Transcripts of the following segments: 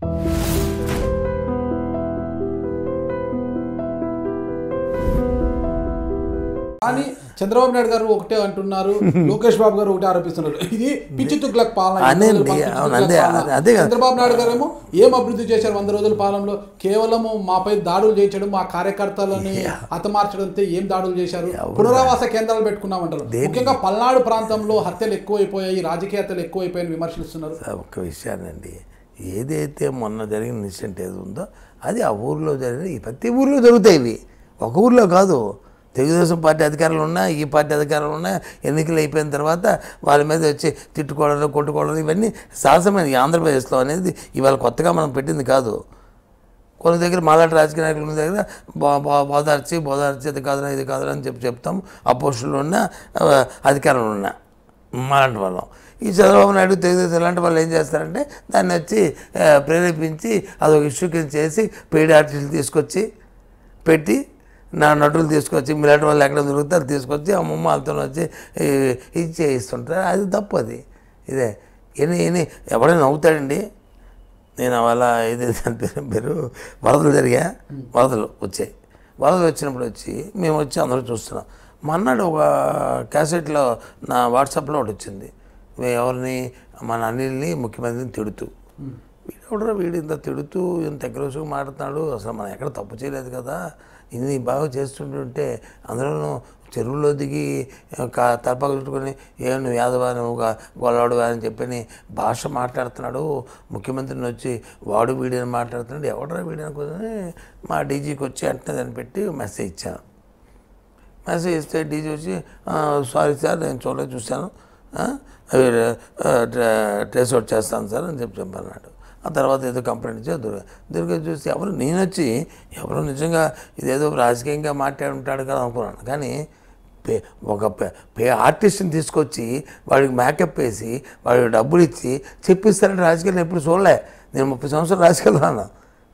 కానీ చంద్రబాబు నాయుడు గారు ఒకటే అంటున్నారు లోకేష్ బాబు గారు ఒకటే ఆరోపిస్తున్నారు ఇది పిచ్చి తుగ్లక్ పాలన ఈ అదే రోజుల అండి, పాలన పిచ్చి అవును, తుగ్లక్ అదే, పాలన. అదే కదా. చంద్రబాబు నాయుడు గారు ఏమో ఏం అభివృద్ధి చేశారు వంద రోజుల పాలనలో కేవలము మాపై దాడులు చేయించడం మా కార్యకర్తలని హతమార్చడంతో ఏం దాడులు చేశారు పునరావాస కేంద్రాలు పెట్టుకున్నామంటారు ముఖ్యంగా పల్నాడు ప్రాంతంలో హత్యలు ఎక్కువైపోయాయి రాజకీయ హత్యలు ఎక్కువైపోయాయని విమర్శిస్తున్నారు ఒక విషయానండి ఏదైతే మొన్న జరిగిన ఇన్సిడెంట్ ఏది ఉందో అది ఆ ఊర్లో జరిగిన ఈ ప్రతి ఊర్లో జరుగుతాయి ఇవి ఒక ఊర్లో కాదు తెలుగుదేశం పార్టీ అధికారులు ఉన్నా ఈ పార్టీ అధికారులు ఉన్నా ఎన్నికలు అయిపోయిన తర్వాత వాళ్ళ మీద వచ్చి తిట్టుకోవడం కొట్టుకోవడం ఇవన్నీ సహజమైన ఈ ఆంధ్రప్రదేశ్లో అనేది ఇవాళ కొత్తగా మనం పెట్టింది కాదు కొన్ని దగ్గర మాలాంటి రాజకీయ నాయకుల ఉన్న దగ్గర బో- బో- బోదార్చి బోదార్చి ఇది కాదురా ఇది కాదురా అని చెప్పి చెప్తాం అపోస్టులు ఉన్న ఆ, అధికారులు ఉన్న మాలాంటి వాళ్ళం ఈ చంద్రబాబు నాయుడు తెలుగుదేశం ఇలాంటి వాళ్ళు ఏం చేస్తారంటే దాన్ని వచ్చి ఆ, ప్రేరేపించి అదొక ఇష్యూ కింద చేసి పెయిడ్ ఆర్టిస్టులు తీసుకొచ్చి పెట్టి నా నటులు తీసుకొచ్చి మీలాంటి వాళ్ళు ఎక్కడ దొరుకుతారు తీసుకొచ్చి అమ్మమ్మ వాళ్ళతో వచ్చి ఈ- ఇది చేయిస్తుంటారు అది తప్పు అది ఇదే ఎన్ని ఎన్ని ఎవడైనా నవ్వుతాడండి నేను అలా ఇది దాని పేరు పేరు వరదలు జరిగా వరదలు వచ్చాయి వరదలు వచ్చినప్పుడు వచ్చి మేము వచ్చి అందరూ చూస్తున్నాం మన్నాడు ఒక క్యాసెట్లో నా వాట్సాప్లో ఒకటి వచ్చింది వే- ఎవరిని మన అనిల్ని ముఖ్యమంత్రిని తిడుతూ వీడెవడరా వీడు ఇంత తిడుతూ ఇంత అగ్రెసివ్గా మాట్లాడుతున్నాడు అసలు మనం ఎక్కడ తప్పు చేయలేదు కదా ఇన్ని బాగా చేస్తుంటుంటే అందులోనూ చెరువులో దిగి కా తలపగ చుట్టుకొని ఏ నువ్వు యాదవా నువ్వు గొల్లవాడువా అని చెప్పని భాష మాట్లాడుతున్నాడు ముఖ్యమంత్రిని వచ్చి వాడు వీడిని మాట్లాడుతున్నాడు ఎవడరా వీడిని అనుకుని మా డీజీకి వచ్చి వెంటనే దాన్ని పెట్టి మెసేజ్ ఇచ్చాను మెసేజ్ ఇస్తే డీజీ వచ్చి సారీ సార్ నేను చూడలేదు చూశాను ఆ, అవి ఆ, ట్రే- ట్రేస్ అవుట్ చేస్తాను సార్ అని చెప్పి చెప్పన్నాడు ఆ తర్వాత ఏదో కంప్లైంట్ ఇచ్చి దుర్గ దుర్గ చూసి ఎవరు నేను వచ్చి ఎవరు నిజంగా ఇదేదో రాజకీయంగా మాట్లాడి ఉంటాడు కదా అనుకున్నాను కానీ పే ఒక పే- పే ఆర్టిస్ట్ని తీసుకొచ్చి వాడికి మేకప్ వేసి వాడికి డబ్బులు ఇచ్చి చెప్పిస్తారంటే రాజకీయాలు ఎప్పుడు చూడలే నేను ముప్పై సంవత్సరాలు రాజకీయాలు రాను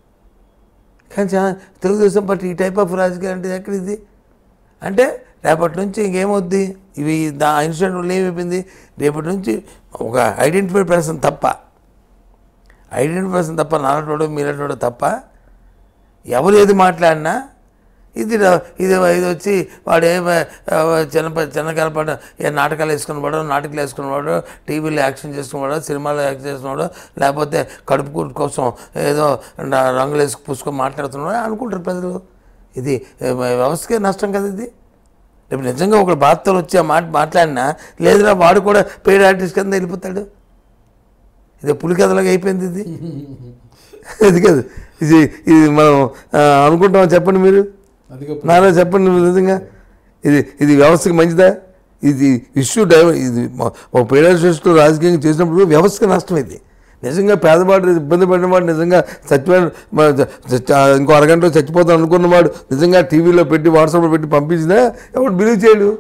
కానీ చాలా తెలుగుదేశం పార్టీ ఈ టైప్ ఆఫ్ రాజకీయాలు అంటే ఎక్కడ ఇది అంటే రేపటి నుంచి ఇంకేమవుద్ది ఇవి దా ఇన్సిడెంట్ వల్ల ఏమైపోయింది రేపటి నుంచి ఒక ఐడెంటిఫైడ్ పర్సన్ తప్ప ఐడెంటిఫైడ్ పర్సన్ తప్ప నాలటోడు మీలటోడు తప్ప ఎవరు ఏది మాట్లాడినా ఇది ర- ఇది ఇది వచ్చి వాడు ఏ చిన్న చిన్న కలపడ ఏ నాటకాలు వేసుకునేవాడు నాటకాలు వేసుకునేవాడు టీవీలో యాక్షన్ చేసుకునేవాడు సినిమాలో యాక్షన్ చేసుకునేవాడు లేకపోతే కడుపు కూడు కోసం ఏదో న- రంగులు వేసుకు పూసుకొని మాట్లాడుతున్నాడు అనుకుంటారు ప్రజలు ఇది ఏ, వ్యవస్థకే నష్టం కదా ఇది రేపు నిజంగా ఒక బాధతో వచ్చి ఆ మాట మాట్లాడినా లేదురా వాడు కూడా పెయిడ్ ఆర్టిస్ట్ కింద వెళ్ళిపోతాడు ఇది పులి కథలాగా అయిపోయింది ఇది అది కాదు ఇది ఇది మనం ఆ, అనుకుంటామా చెప్పండి మీరు అది గొప్ప. నారా చెప్పండి మీరు నిజంగా ఇది ఇది వ్యవస్థకి మంచిదా ఇది ఇష్యూ డైవర్ ఇది మ- ఒక పేడాస్టో రాజకీయంగా చేసినప్పుడు వ్యవస్థకి నష్టం ఇది నిజంగా పేదవాడు ఇబ్బంది పడినవాడు నిజంగా చచ్చిపోయాడు మ- చ- చ- ఇంకో అరగంటలో చచ్చిపోతాం అనుకున్నవాడు నిజంగా టీవీలో పెట్టి వాట్సాప్లో పెట్టి పంపించినా ఎవడు బిలీవ్ చేయడు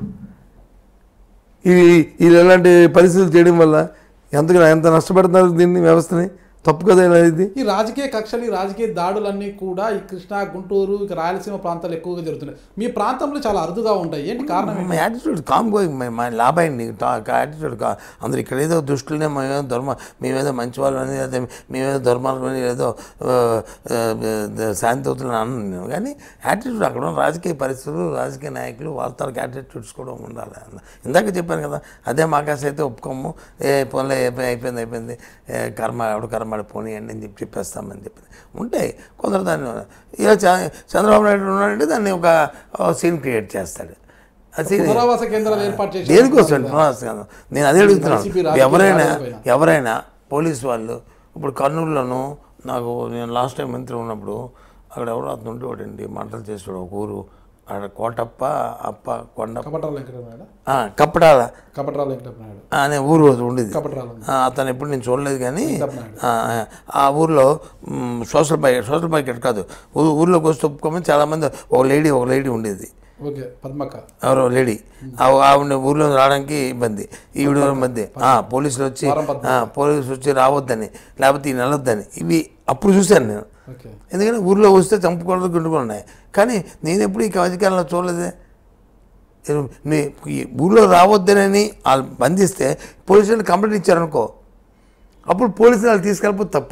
ఇది ఇది ఎలాంటి పరిస్థితులు చేయడం వల్ల ఎంత ఎంత నష్టపడుతున్నారు దీన్ని వ్యవస్థని తప్పు కదా ఇలా ఇది ఈ రాజకీయ కక్షలు ఈ రాజకీయ దాడులన్నీ కూడా ఈ కృష్ణా గుంటూరు ఇక రాయలసీమ ప్రాంతాలు ఎక్కువగా జరుగుతున్నాయి మీ ప్రాంతంలో చాలా అరుదుగా ఉంటాయి ఏంటి కారణం ఏంటి? My attitude calm going my my లాభైంది యాటిట్యూడ్ కా అందరు ఇక్కడ ఏదో దుష్టులనే మేమేదో ధర్మ మేమేదో మంచి వాళ్ళు అని లేదా మేమేదో ధర్మాలు అని ఏదో ఆ, ఆ, శాంతివతులు అన్నాను నేను కానీ యాటిట్యూడ్ అక్కడ ఉన్న రాజకీయ పరిస్థితులు రాజకీయ నాయకులు వాళ్ళ యాటిట్యూడ్స్ కూడా ఉండాలి ఇందాక చెప్పాను కదా అదే మాకాశ అయితే ఒప్పుకోము ఏ పనులు అయిపోయింది అయిపోయింది ఏ కర్మ ఎవడు కర్మ పోనీయండి అని చెప్పి చెప్పేస్తామని చెప్పింది ఉంటాయి కొందరు దాన్ని ఇక చ- చంద్రబాబు నాయుడు ఉన్నాడంటే దాన్ని ఒక సీన్ క్రియేట్ చేస్తాడు ఆ scene- పునరావాస కేంద్రాలు ఏర్పాటు చేసి దేనికోసం పునరావాస కేంద్రం? నేను అదే అడుగుతున్నాను వైసీపీ రాజకీయ ఎవరైనా నాయకులపైన. ఎవరైనా పోలీస్ వాళ్ళు ఇప్పుడు కర్నూలులోను నాకు నేను లాస్ట్ టైం మంత్రి ఉన్నప్పుడు అక్కడ ఎవరో అతను ఉండేవాడండి మంటలు చేసేవాడు ఒక ఊరు అక్కడ కోటప్ప అప్ప కొండ కపట్రాల వెంకటనాయుడు ఆ, కప్పడాల కపట్రాల వెంకటనాయుడు అనే ఊరు ఒకటి ఉండేది కపట్రాల ఆ, అతను ఎప్పుడు నేను చూడలేదు కానీ వెంకటనాయుడు. ఆ, ఆ ఊర్లో మ్, సోషల్ బైక్ సోషల్ బైకెట్ కాదు ఊ- ఊర్లోకి వస్తే ఒప్పుకోమని చాలామంది ఒక లేడీ ఒక లేడీ ఉండేది ఓకే పద్మక్క ఎవరో లేడీ ఆ- ఆవిడ ఊర్లో రావడానికి ఇబ్బంది ఈవిడ ఇబ్బంది ఆ, పోలీసులు వచ్చి వారం పద్మ. ఆ, పోలీసులు వచ్చి రావద్దని లేకపోతే ఈ నెలొద్దని ఇవి అప్పుడు చూశాను నేను ఓకే ఎందుకంటే ఊర్లో వస్తే చంపుకోవడం గుండుకొని ఉన్నాయి కానీ నేను ఎప్పుడు ఈ కవచకాలంలో చూడలేదే నేను నీ ఈ ఊర్లో రావద్దనని వాళ్ళు బంధిస్తే పోలీసులు కంప్లైంట్ ఇచ్చారనుకో అప్పుడు పోలీసులు వాళ్ళు తీసుకెళ్ళిపోతే తప్పు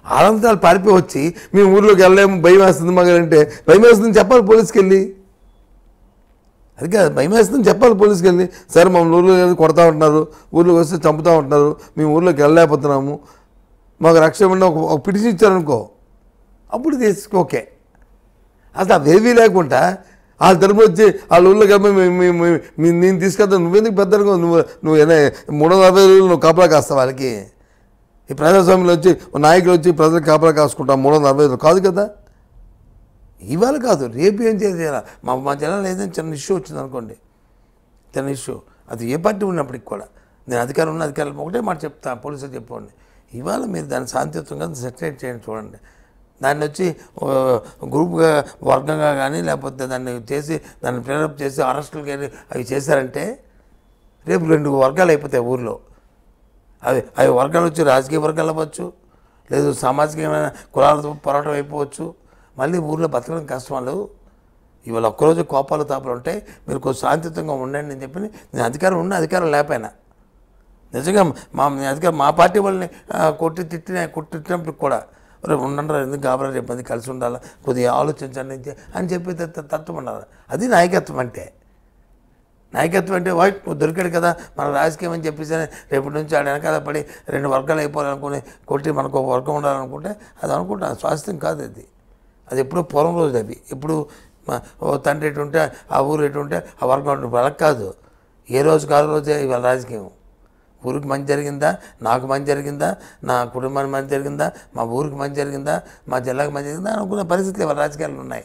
వాళ్ళంతా వాళ్ళు పారిపోయి వచ్చి మేము ఊర్లోకి వెళ్ళలేము భయం వేస్తుంది మాకు అంటే భయం వేస్తుందని చెప్పాలి పోలీస్కి వెళ్ళి అది కాదు భయం వేస్తుందని చెప్పాలి పోలీస్కి వెళ్ళి సరే మమ్మల్ని ఊర్లో వెళ్ళి కొడతా ఉంటున్నారు ఊర్లోకి వస్తే చంపుతూ ఉంటున్నారు మేము ఊర్లోకి వెళ్ళలేకపోతున్నాము మాకు రక్షణ ఇవ్వండి ఒక ఒక పిటిషన్ ఇచ్చారనుకో అప్పుడు తీసుకో ఓకే అసలు అవేవీ లేకుండా వాళ్ళ తరపు వచ్చి వాళ్ళ ఊళ్ళోకి వెళ్ళి మేము- మేము- మేము- మేము నేను తీసుకెళ్తాను నువ్వెందుకు పెద్ద అనుకో నువ్వు నువ్వు ఏనా మూడు వందల యాభై రోజులు నువ్వు కాపలా కాస్తావు వాళ్ళకి ఈ ప్రజాస్వామ్యంలో వచ్చి నాయకులు వచ్చి ప్రజలకు కాపలా కాసుకుంటాం మూడు వందల అరవై రోజులు కాదు కదా ఇవాళ కాదు రేపు ఏం చేయాలి మా మా జిల్లాలో ఏదైనా చిన్న ఇష్యూ వచ్చింది అనుకోండి చిన్న ఇష్యూ అది ఏ పార్టీ ఉన్నప్పటికి కూడా నేను అధికారం ఉన్న అధికారులు ఒకటే మాట చెప్తా పోలీసులు చెప్పండి ఇవాళ మీరు దాన్ని శాంతియుతంగా సెటిలైట్ చేయండి చూడండి దాన్ని వచ్చి ఓ, గ్రూప్గా వర్గంగా కానీ లేకపోతే దాన్ని చేసి దాన్ని ప్రేరప్ చేసి అరెస్టులు కానీ అవి చేశారంటే రేపు రెండు వర్గాలు అయిపోతాయి ఊర్లో అవి అవి వర్గాలు వచ్చి రాజకీయ వర్గాలు అవ్వచ్చు లేదు సామాజికమైన కులాలతో పోరాటం అయిపోవచ్చు మళ్ళీ ఊర్లో బతకడం కష్టం వాళ్ళు ఇవాళ ఒక్కరోజు కోపాలు తాపాలు ఉంటాయి మీరు కొంచెం శాంతియుతంగా ఉండండి అని చెప్పి నేను అధికారం ఉన్న అధికారం లేకపోయినా నిజంగా మా నేను అధికారం మా పార్టీ వాళ్ళని ఆ, కొట్టి తిట్టిన కొట్టినప్పుడు కూడా "ఒరే, ఉండండి రా, ఎందుకు గాబరా రేపు మంది కలిసి ఉండాలా కొద్దిగా ఆలోచించండి అని చె- అని చెప్పి తత్వ- తత్వం ఉండాలి అది నాయకత్వం అంటే నాయకత్వం అంటే వాట్ నువ్వు దొరికాడు కదా మన రాజకీయం అని చెప్పేసి రేపటి నుంచి ఆడ వెనకాల పడి రెండు వర్గాలు అయిపోవాలనుకుని కొట్టి మనకు ఒక వర్గం ఉండాలనుకుంటే అది అనుకుంటా స్వాస్థ్యం కాదు అది అది ఎప్పుడో పూర్వం రోజు అవి ఇప్పుడు మ- ఓ తండ్రి ఎటు ఉంటే ఆ ఊరు ఎటు ఉంటే ఆ వర్గం ఎటు ఉంటే అలా కాదు ఏ రోజు కాదు రోజే ఇవాళ రాజకీయం ఊరికి మంచి జరిగిందా నాకు మంచి జరిగిందా నా కుటుంబానికి మంచి జరిగిందా మా ఊరికి మంచి జరిగిందా మా జిల్లాకి మంచి జరిగిందా అనుకునే పరిస్థితులు ఇవాళ రాజకీయాలు ఉన్నాయి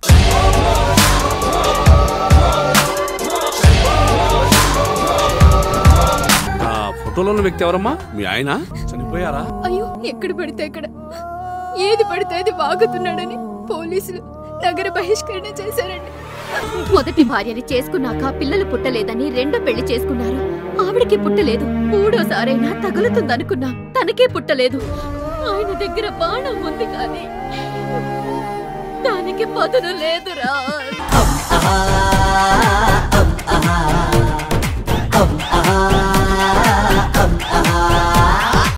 ఆ ఫోటోలో ఉన్న వ్యక్తి ఎవరమ్మా మీ ఆయన చనిపోయారా అయ్యో ఎక్కడ పడితే అక్కడ ఏది పడితే అది వాగుతున్నాడని పోలీసులు నగర బహిష్కరణ చేశారండి మొదటి భార్యని చేసుకున్నాక పిల్లలు పుట్టలేదని రెండో పెళ్లి చేసుకున్నారు ఆవిడకి పుట్టలేదు మూడోసారైనా తగులుతుందనుకున్నాం తనకే పుట్టలేదు ఆయన దగ్గర బాణం ఉంది కానీ దానికి పదును లేదురా